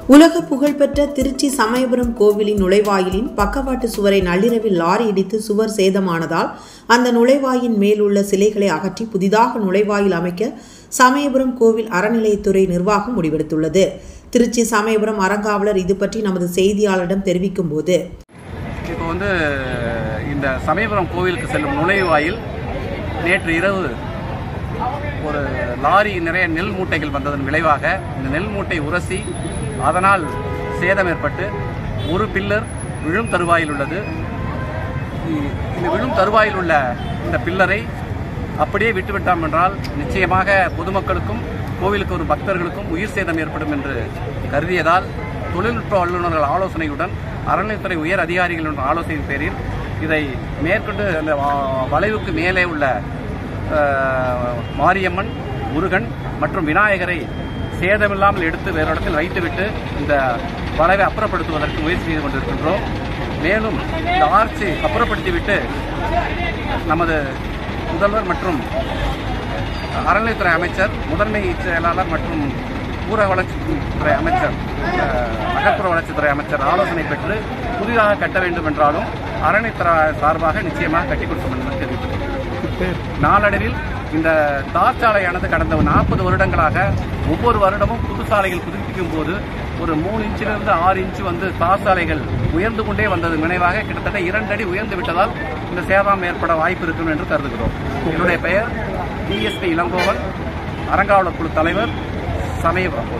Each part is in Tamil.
உலக புகழ்பெற்ற திருச்சி சமயபுரம் கோவிலின் நுழைவாயிலின் பக்கவாட்டு சுவரை நள்ளிரவில் லாரி இடித்து சுவர் சேதமானதால் அந்த நுழைவாயின் மேல் உள்ள சிலைகளை அகற்றி புதிதாக நுழைவாயில் அமைக்க சமயபுரம் கோவில் அறநிலையத்துறை நிர்வாகம் முடிவெடுத்துள்ளது திருச்சி சமயபுரம் அறங்காவலர் இது பற்றி நமது செய்தியாளரிடம் தெரிவிக்கும் போது இப்போ வந்து இந்த சமயபுரம் கோவிலுக்கு செல்லும் நுழைவாயில் நேற்று இரவு ஒரு லாரி நிறைய நெல் மூட்டைகள் வந்ததன் விளைவாக இந்த நெல் மூட்டை உரசி அதனால் சேதம் ஏற்பட்டு ஒரு பில்லர் விழும் தருவாயில் உள்ளது இ- இந்த விழும் தருவாயில் உள்ள இந்த பில்லரை அப்படியே விட்டுவிட்டோம் என்றால் நிச்சயமாக பொதுமக்களுக்கும் கோவிலுக்கு ஒரு பக்தர்களுக்கும் உயிர் சேதம் ஏற்படும் என்று கருதியதால் தொழில்நுட்ப வல்லுநர்கள் ஆலோசனையுடன் அறநிலைத்துறை உயர் அதிகாரிகளின் ஆலோசனை பேரில் இதை மேற்கொண்டு அந்த வ- வளைவுக்கு மேலே உள்ள அஹ், மாரியம்மன் முருகன் மற்றும் விநாயகரை சேதமில்லாமல் எடுத்து வேறு இடத்தில் வைத்துவிட்டு இந்த வளைவை அப்புறப்படுத்துவதற்கு முயற்சி செய்து கொண்டிருக்கின்றோம் மேலும் இந்த ஆர்ச்சி அப்புறப்படுத்திவிட்டு நமது முதல்வர் மற்றும் அறநிலைத்துறை அமைச்சர் முதன்மை செயலாளர் மற்றும் ஊரக வளர்ச்சித்துறை அமைச்சர் அஹ், நகர்ப்புற வளர்ச்சித்துறை அமைச்சர் ஆலோசனை பெற்று புதிதாக கட்ட வேண்டும் என்றாலும் அறநிலைத்துறை சார்பாக நிச்சயமாக கட்டிக் கொடுக்கும் என்று தெரிவித்துள்ளேன் நாளடைவில் இந்த தார் சாலையானது கடந்த நாற்பது வருடங்களாக ஒவ்வொரு வருடமும் புது சாலைகள் புதுப்பிக்கும் போது ஒரு மூணு இன்ச்சிலிருந்து ஆறு இன்ச்சு வந்து தார் சாலைகள் உயர்ந்து கொண்டே வந்தது நினைவாக கிட்டத்தட்ட இரண்டு அடி உயர்ந்து விட்டதால் இந்த சேதம் ஏற்பட வாய்ப்பு இருக்கும் என்று கருதுகிறோம் என்னுடைய பெயர் டிஎஸ்பி இளங்கோவன் அறங்காவலர் குழு தலைவர் சமயபுரம்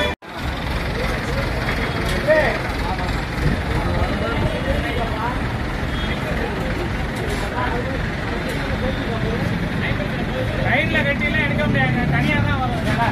ரைட்ல கட்டிலாம் எடுக்க முடியாது தனியா தான் வரும் வேலை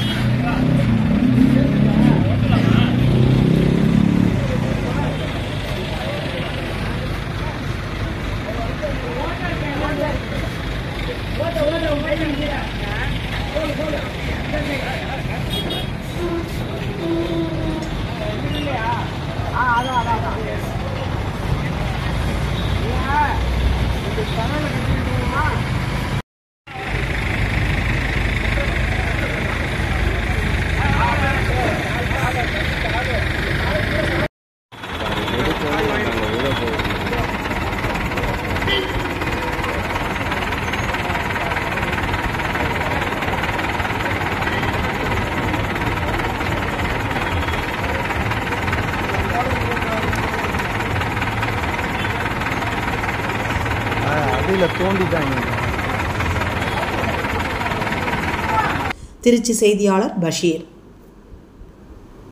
அடியில் தோண்டிட்டாங்க திருச்சி செய்தியாளர் பஷீர்